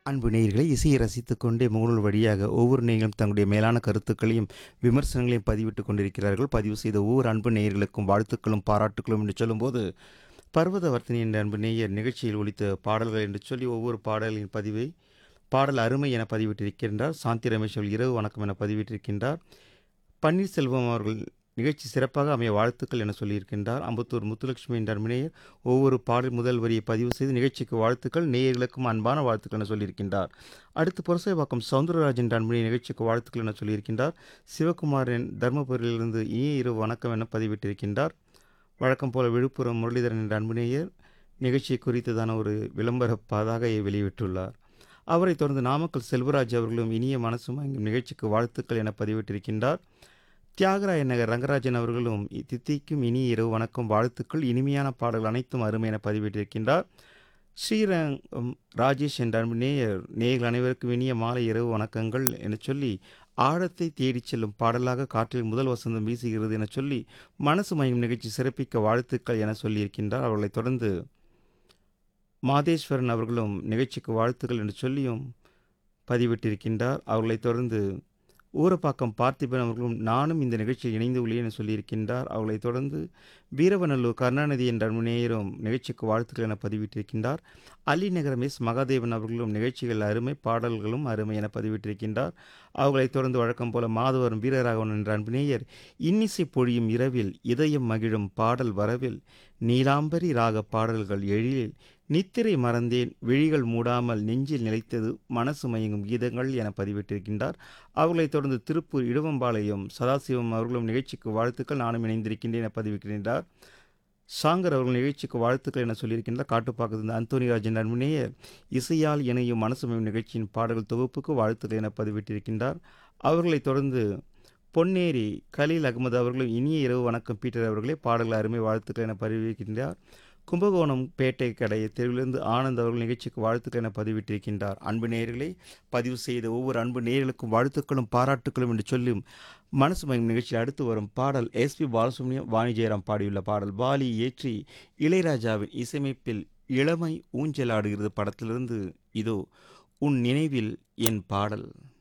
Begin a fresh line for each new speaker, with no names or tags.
அன்பு நேயர்களை இசையை ரசித்துக் கொண்டே முகநூல் வழியாக ஒவ்வொரு நேயர்களும் தங்களுடைய மேலான கருத்துக்களையும் விமர்சனங்களையும் பதிவிட்டுக் கொண்டிருக்கிறார்கள் பதிவு செய்த ஒவ்வொரு அன்பு நேயர்களுக்கும் வாழ்த்துக்களும் பாராட்டுக்களும் என்று சொல்லும்போது பர்வதவர்த்தினி என்ற அன்பு நேயர் நிகழ்ச்சியில் ஒலித்த பாடல்கள் என்று சொல்லி ஒவ்வொரு பாடலின் பதிவை பாடல் அருமை என பதிவிட்டிருக்கின்றார் சாந்தி ரமேஷ் அவர்கள் இரவு வணக்கம் என பதிவிட்டிருக்கின்றார் பன்னீர்செல்வம் அவர்கள் நிகழ்ச்சி சிறப்பாக அமைய வாழ்த்துக்கள் என சொல்லியிருக்கின்றார் அம்பத்தூர் முத்துலட்சுமி என்ற நேயர் ஒவ்வொரு பாடல் முதல் வரியை பதிவு செய்து நிகழ்ச்சிக்கு வாழ்த்துக்கள் நேயர்களுக்கும் அன்பான வாழ்த்துக்கள் என சொல்லியிருக்கின்றார் அடுத்து புரசைவாக்கம் சவுந்தரராஜன் என்ற அன்புடைய நிகழ்ச்சிக்கு வாழ்த்துக்கள் என சொல்லியிருக்கின்றார் சிவகுமாரன் தருமபுரியிலிருந்து இனிய இரவு வணக்கம் என பதிவிட்டிருக்கின்றார் வழக்கம் போல விழுப்புரம் முரளிதரன் என்ற அன்புநேயர் நிகழ்ச்சி குறித்ததான ஒரு விளம்பர பதாகையை வெளியிட்டுள்ளார் அவரைத் தொடர்ந்து நாமக்கல் செல்வராஜ் அவர்களும் இனிய மனசும் நிகழ்ச்சிக்கு வாழ்த்துக்கள் என பதிவிட்டிருக்கின்றார் தியாகராய நகர் ரங்கராஜன் அவர்களும் தித்திக்கும் இனிய இரவு வணக்கம் வாழ்த்துக்கள் இனிமையான பாடல்கள் அனைத்தும் அருமை என பதிவிட்டிருக்கின்றார் ஸ்ரீரங்கம் ராஜேஷ் என்ற அன்பு நேயர் நேயர்கள் அனைவருக்கும் இனிய மாலை இரவு வணக்கங்கள் என சொல்லி ஆழத்தை தேடிச் செல்லும் பாடலாக காற்றில் முதல் வசந்தம் வீசுகிறது என சொல்லி மனசு மயம் நிகழ்ச்சி சிறப்பிக்க வாழ்த்துக்கள் என சொல்லியிருக்கின்றார் அவர்களைத் தொடர்ந்து மாதேஸ்வரன் அவர்களும் நிகழ்ச்சிக்கு வாழ்த்துக்கள் என்று சொல்லியும் பதிவிட்டிருக்கின்றார் அவர்களைத் தொடர்ந்து ஊரப்பாக்கம் பார்த்திபன் அவர்களும் நானும் இந்த நிகழ்ச்சியில் இணைந்து உள்ளேன் என சொல்லியிருக்கின்றார் அவர்களைத் தொடர்ந்து வீரவநல்லூர் கருணாநிதி என்ற நேயரும் நிகழ்ச்சிக்கு வாழ்த்துக்கள் என பதிவிட்டிருக்கின்றார் அலி நகரம் எஸ் மகாதேவன் அவர்களும் நிகழ்ச்சிகள் அருமை பாடல்களும் அருமை என பதிவிட்டிருக்கின்றார் அவர்களைத் தொடர்ந்து வழக்கம் போல மாதவரும் வீரராகவன் என்ற அன்பு நேயர் இன்னிசை பொழியும் இரவில் இதயம் மகிழும் பாடல் வரவில் நீலாம்பரி ராக பாடல்கள் எழிலில் நித்திரை மறந்தேன் விழிகள் மூடாமல் நெஞ்சில் நிலைத்தது மனசு மயங்கும் கீதங்கள் என பதிவிட்டிருக்கின்றார் அவர்களைத் தொடர்ந்து திருப்பூர் இடுவம்பாளையம் சதாசிவம் அவர்களும் நிகழ்ச்சிக்கு வாழ்த்துக்கள் நானும் இணைந்திருக்கின்றேன் என பதிவிட்டிருக்கின்றார் சாங்கர் அவர்கள் நிகழ்ச்சிக்கு வாழ்த்துக்கள் என சொல்லியிருக்கின்றார் காட்டுப்பாக்கத்திலிருந்து அந்தோனிராஜன் அன்புநேயர் இசையால் இணையும் மனசுமயம் நிகழ்ச்சியின் பாடல்கள் தொகுப்புக்கு வாழ்த்துக்கள் என பதிவிட்டிருக்கின்றார் அவர்களைத் தொடர்ந்து பொன்னேரி கலீல் அகமது அவர்களும் இனிய இரவு வணக்கம் பீட்டர் அவர்களே பாடல்கள் அருமை வாழ்த்துக்கள் என பதிவிருக்கின்றார் கும்பகோணம் பேட்டை கடை தெருவிலிருந்து ஆனந்த் அவர்கள் நிகழ்ச்சிக்கு வாழ்த்துக்கள் என பதிவிட்டிருக்கின்றார் அன்பு நேயர்களை பதிவு செய்த ஒவ்வொரு அன்பு நேயர்களுக்கும் வாழ்த்துக்களும் பாராட்டுக்களும் என்று சொல்லும் மனசு மயம் நிகழ்ச்சியில் அடுத்து வரும் பாடல் எஸ்பி பாலசுப்ரமணியம் வாணி ஜெயராம் பாடியுள்ள பாடல் பாலி ஏற்றி இளையராஜாவின் இசையமைப்பில் இளமை ஊஞ்சலாடுகிறது படத்திலிருந்து இதோ உன் நினைவில் என் பாடல்